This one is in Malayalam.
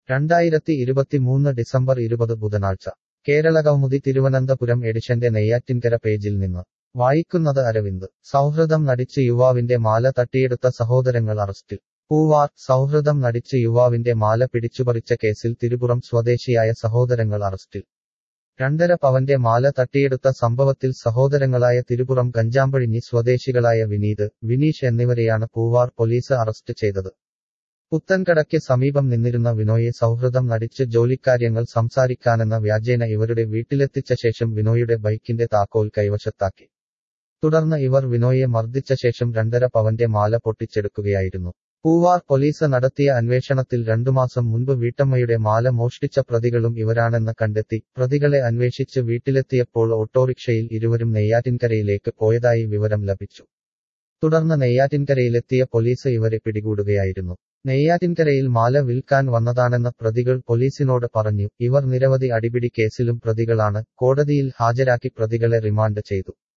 രണ്ടായിരത്തി ഇരുപത്തിമൂന്ന് ഡിസംബർ ഇരുപത് ബുധനാഴ്ച കേരളകൗമുദി തിരുവനന്തപുരം എഡിഷന്റെ നെയ്യാറ്റിൻകര പേജിൽ നിന്ന് വായിക്കുന്നത് അരവിന്ദ് സൗഹൃദം നടിച്ച് യുവാവിന്റെ മാല തട്ടിയെടുത്ത സഹോദരങ്ങൾ അറസ്റ്റിൽ പൂവാർ സൗഹൃദം നടിച്ച് യുവാവിന്റെ മാല പിടിച്ചുപറിച്ച കേസിൽ തിരുപുറം സ്വദേശിയായ സഹോദരങ്ങൾ അറസ്റ്റിൽ രണ്ടര പവന്റെ മാല തട്ടിയെടുത്ത സംഭവത്തിൽ സഹോദരങ്ങളായ തിരുപുറം ഗഞ്ചാമ്പഴിഞ്ഞി സ്വദേശികളായ വിനീത് വിനീഷ് എന്നിവരെയാണ് പൂവാർ പോലീസ് അറസ്റ്റ് ചെയ്തത് പുത്തൻകടയ്ക്ക് സമീപം നിന്നിരുന്ന വിനോയെ സൗഹൃദം നടിച്ച് ജോലിക്കാര്യങ്ങൾ സംസാരിക്കാനെന്ന വ്യാജേന ഇവരുടെ വീട്ടിലെത്തിച്ച ശേഷം വിനോയുടെ ബൈക്കിന്റെ താക്കോൽ കൈവശത്താക്കി തുടർന്ന് ഇവർ വിനോയെ മർദ്ദിച്ച ശേഷം രണ്ടര പവന്റെ മാല പൊട്ടിച്ചെടുക്കുകയായിരുന്നു പൂവാർ പോലീസ് നടത്തിയ അന്വേഷണത്തിൽ രണ്ടു മാസം മുൻപ് വീട്ടമ്മയുടെ മാല മോഷ്ടിച്ച പ്രതികളും ഇവരാണെന്ന് കണ്ടെത്തി പ്രതികളെ അന്വേഷിച്ച് വീട്ടിലെത്തിയപ്പോൾ ഓട്ടോറിക്ഷയിൽ ഇരുവരും നെയ്യാറ്റിൻകരയിലേക്ക് പോയതായി വിവരം ലഭിച്ചു തുടർന്ന് നെയ്യാറ്റിൻകരയിലെത്തിയ പോലീസ് ഇവരെ പിടികൂടുകയായിരുന്നു നെയ്യാറ്റിൻകരയിൽ മാല വിൽക്കാൻ വന്നതാണെന്ന് പ്രതികൾ പോലീസിനോട് പറഞ്ഞു ഇവർ നിരവധി അടിപിടി കേസിലും പ്രതികളാണ് കോടതിയിൽ ഹാജരാക്കി പ്രതികളെ റിമാൻഡ് ചെയ്തു